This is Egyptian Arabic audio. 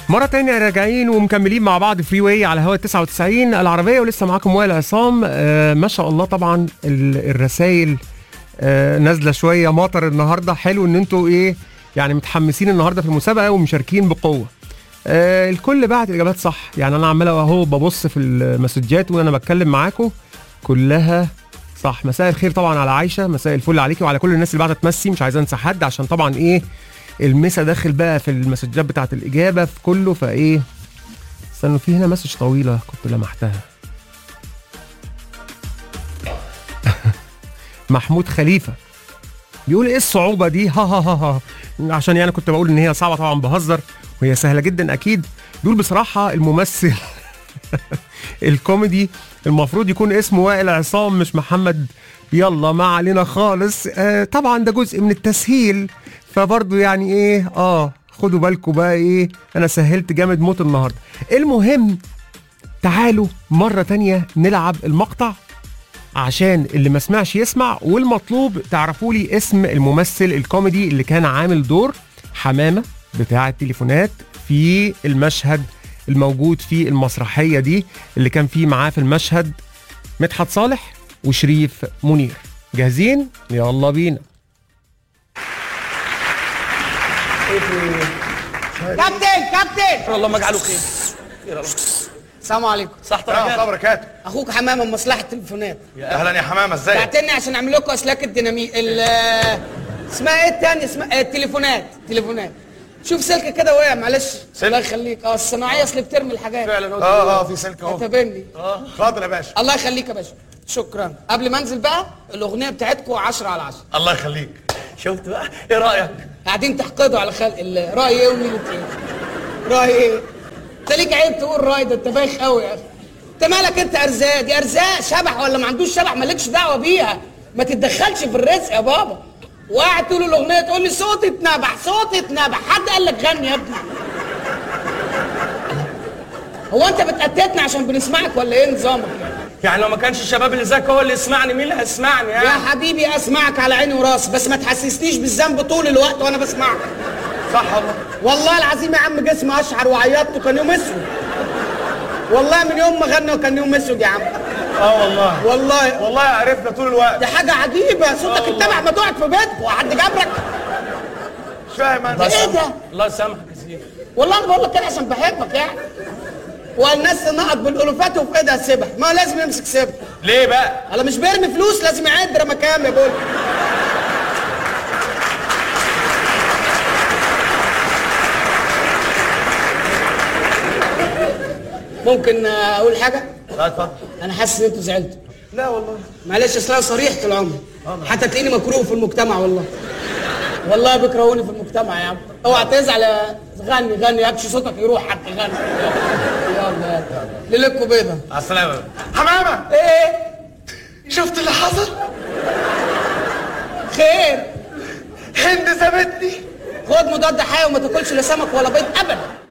مرة تانية راجعين ومكملين مع بعض فري واي على هوا 99 العربية ولسه معاكم وائل عصام آه ما شاء الله طبعا الرسايل آه نازلة شوية مطر النهاردة حلو ان انتوا ايه يعني متحمسين النهاردة في المسابقة ومشاركين بقوة آه الكل بعت اجابات صح يعني انا عمال اهو ببص في المسجات وانا بتكلم معاكم كلها صح مساء الخير طبعا على عايشه مساء الفل عليكي وعلى كل الناس اللي بعتت تمسي مش عايز انسى حد عشان طبعا ايه المسا داخل بقى في المسجات بتاعت الاجابه في كله فايه استنوا في هنا مسج طويله كنت لمحتها محمود خليفه بيقول ايه الصعوبه دي ها ها ها ها عشان يعني كنت بقول ان هي صعبه طبعا بهزر وهي سهله جدا اكيد بيقول بصراحه الممثل الكوميدي المفروض يكون اسمه وائل عصام مش محمد يلا ما علينا خالص آه طبعا ده جزء من التسهيل فبرضه يعني ايه اه خدوا بالكم بقى ايه انا سهلت جامد موت النهارده المهم تعالوا مرة تانية نلعب المقطع عشان اللي ما سمعش يسمع والمطلوب تعرفوا لي اسم الممثل الكوميدي اللي كان عامل دور حمامة بتاع التليفونات في المشهد الموجود في المسرحية دي اللي كان فيه معاه في المشهد مدحت صالح وشريف منير جاهزين؟ يلا بينا كابتن كابتن الله ما اجعله خير خير الله السلام عليكم صح ورحمة طبعا الله وبركاته اخوك حمامه من مصلحه التليفونات اهلا يا حمامه ازيك بعتني عشان اعمل لكم اسلاك الديناميت ال اسمها ايه التاني اسمها التليفونات تليفونات شوف سلك كده وقع معلش سلك؟ الله يخليك اه الصناعيه اصل بترمي الحاجات فعلا هو اه اه في سلك اهو اعتبرني اتفضل يا باشا الله يخليك يا باشا شكرا قبل ما انزل بقى الاغنيه بتاعتكم 10 على 10 الله يخليك شفت بقى ايه رايك قاعدين تحقدوا على خلق الله راي ايه ومين ايه راي ايه انت ليك عيب تقول راي ده انت بايخ قوي يا اخي انت مالك انت ارزاق دي ارزاق شبح ولا ما عندوش شبح مالكش دعوه بيها ما تتدخلش في الرزق يا بابا وقاعد طول الاغنيه تقول لي صوتي اتنبح صوتي اتنبح حد قال لك غني يا ابني هو انت بتقتتنا عشان بنسمعك ولا ايه نظامك يعني؟ يعني لو ما كانش الشباب اللي زيك هو اللي يسمعني مين اللي هيسمعني يا يعني حبيبي اسمعك على عيني وراسي بس ما تحسسنيش بالذنب طول الوقت وانا بسمعك صح والله والله العظيم يا عم جسمي اشعر وعيطت وكان يوم اسود والله من يوم ما غنى وكان يوم اسود يا عم اه والله والله والله عرفنا طول الوقت دي حاجه عجيبه صوتك اتبع ما تقعد في بيتك وحد جابرك مش فاهم انا ايه ده الله يسامحك يا سيدي والله انا بقول لك كده عشان بحبك يعني والناس تنقط بالالوفات وفي ايدها سبح ما لازم يمسك سبح ليه بقى انا مش برمي فلوس لازم يعد رمى كام يا بول ممكن اقول حاجه لا اتفضل انا حاسس ان انتوا زعلتوا لا والله معلش اصل انا صريح طول عمري حتى تلاقيني مكروه في المجتمع والله والله بيكرهوني في المجتمع يا عم اوعى تزعل يا- غني غني يكش صوتك يروح حتى غني يلا يلا ليلكوا بيضه على السلامه حمامه ايه شفت اللي حصل خير هند سابتني خد مضاد حيوي وما تاكلش لا سمك ولا بيض ابدا